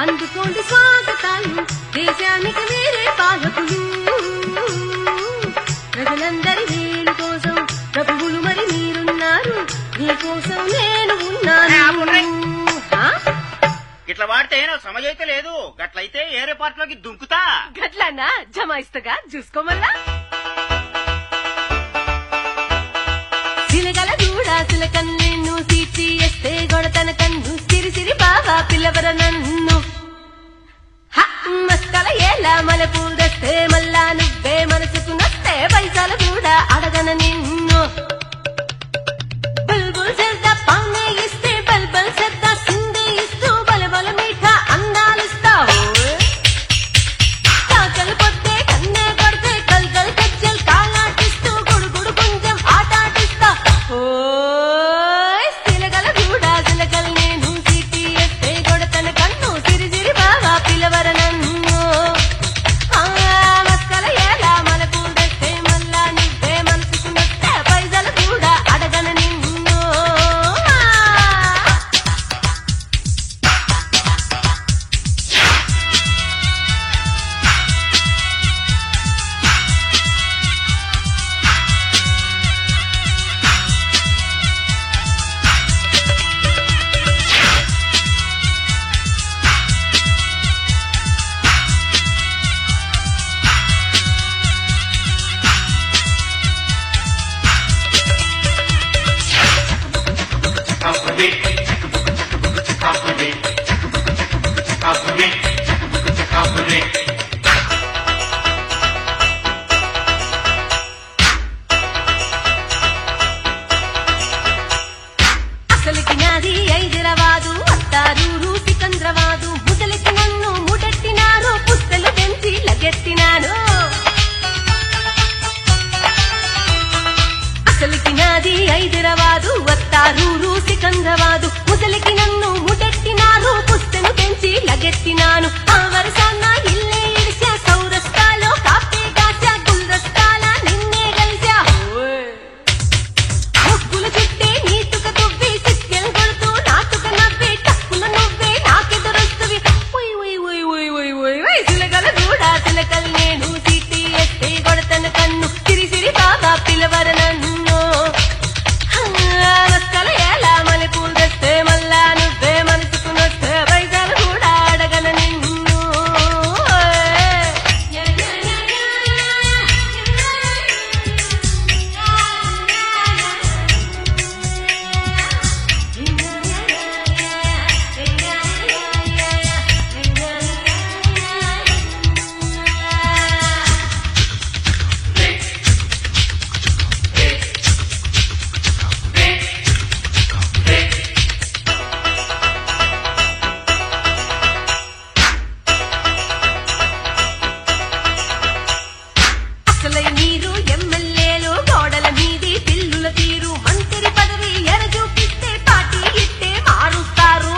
అందుకోండి స్వాగతాలు దేశానికి మీరే పాలకులు ప్రజలందరి వేలు కోసం ప్రభువులు మరి మీరున్నారు మీకోసం నేను ఏ, ఆపుండ్రి. ఉన్నాను ఆ? ఇట్లా వాడితే నాకు సమజైతే లేదు గట్లయితే ఏరే పార్టీలోకి దుంకుతా గట్లన్నా జమాయిస్తగా చూసుకోమల్లా సిలగల దూడ సిలకన్ను సీచి ఎస్తే గొడతన కన్ను సిరి సిరి బావా పిల్లవర నన్ను హ, మస్కల ఎలా మన పూదస్తే మళ్ళా నువ్వే మనసుకు నస్తే పైసలు కూడా అడగన నిన్ను బుల్బుల్ సెద్ద పానే ఇస్తే బల్బల్ సెద్ద సిందే ఇస్తూ బలబల మీఠ అందాలిస్తావు కాకలు పొద్దే కన్నే కొడితే కల్కల్ కజ్జల్ కాలాటిస్తూ గుడుగుడు కొంచెం ఆటాటిస్తా ఓయ్ సిలగల కూడా సిలగల్ నేను సిటీ ఎత్తే కొడతన కన్ను సిరి సిరి బాగా పిలవర నన్ను ఆ మస్కల ఎలా మనకు తెస్తే మళ్ళా నువ్వే మనసుకు నస్తే పైసలు కూడా అడగన నిన్ను ఆ. అసలుకి నాది హైదరాబాదు అత్తారూరు సికంద్రవాదు ముసలికి నన్ను ముడెట్టినారు పుస్తలు పెంచి లగెత్తినాను అసలుకి నాది హైదరాబాదు అత్తారూరు సికంద్రవాదు ముసలికి నన్ను ముడెట్టినారు పుస్తలు పెంచి లగెత్తినాను ఆ వరసాన్న ఇల్లే ఇడిసా సౌరస్తాలో కాపీ కాసా గుల్దస్తాల నిన్నే కలిసా ముగ్గులు చుట్టే నీటుక తువ్వి సిక్కెలు కొడుతూ నాటుక నవ్వే టక్కున నువ్వే నాకెదురొస్తువి ఉయ్ ఉయ్ ఉయ్ ఉయ్ ఉయ్ ఉయ్ ఉయ్ సిలగల కూడా సిలకల్ నేను సిటీ ఎత్తే కొడతన కన్ను సిరి సిరి బాబా పిలవర నన్ను మస్కల ఎలా మల్లెపూలు తెస్తే మళ్ళా నువ్వే మనసుకు నొస్తే పైసలు కూడా అడగన నిన్ను అసలై మీరు ఎమ్మెల్యేలు గోడల మీది పిల్లుల తీరు మంత్రి పదవి ఎర చూపిస్తే పార్టీ ఇట్టే మారుస్తారు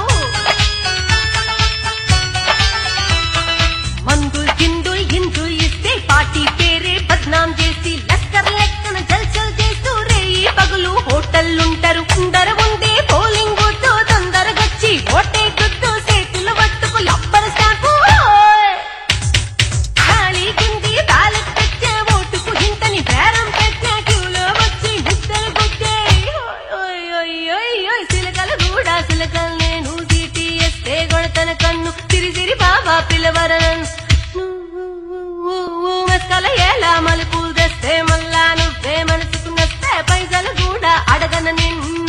మందుల్ గిందుల్ గిందుల్ ఇస్తే పార్టీ పేరే బద్నాం చేసి లస్కర్ లెక్కన జల్చల్ చేస్తూ రేయి పగులు హోటల్లుంటారు ఉండర ఉండే పోలింగ్ బూత్ తొందరగొచ్చి ఓటే గుద్దు చేతులు పట్టుకు లబ్బర స్టాంపు ఓయ్! ఖాళీ కింది బ్యాలెట్ పెట్టే ఓటుకు ఇంతని బేరం పెట్టే క్యూలో వచ్చి ముద్దలు కొట్టే ఓయ్ ఓయ్ ఓయ్ ఓయ్ సిలకల కూడా సిలకల నేను సీటీ ఎస్తే కొడతన కన్ను సిరి సిరి బాబా పిలవరన్ మస్కల ఎలా మలుపు తెస్తే మళ్ళా నువ్వే మనసుకు నస్తే పైసలు కూడా అడగన నిన్ను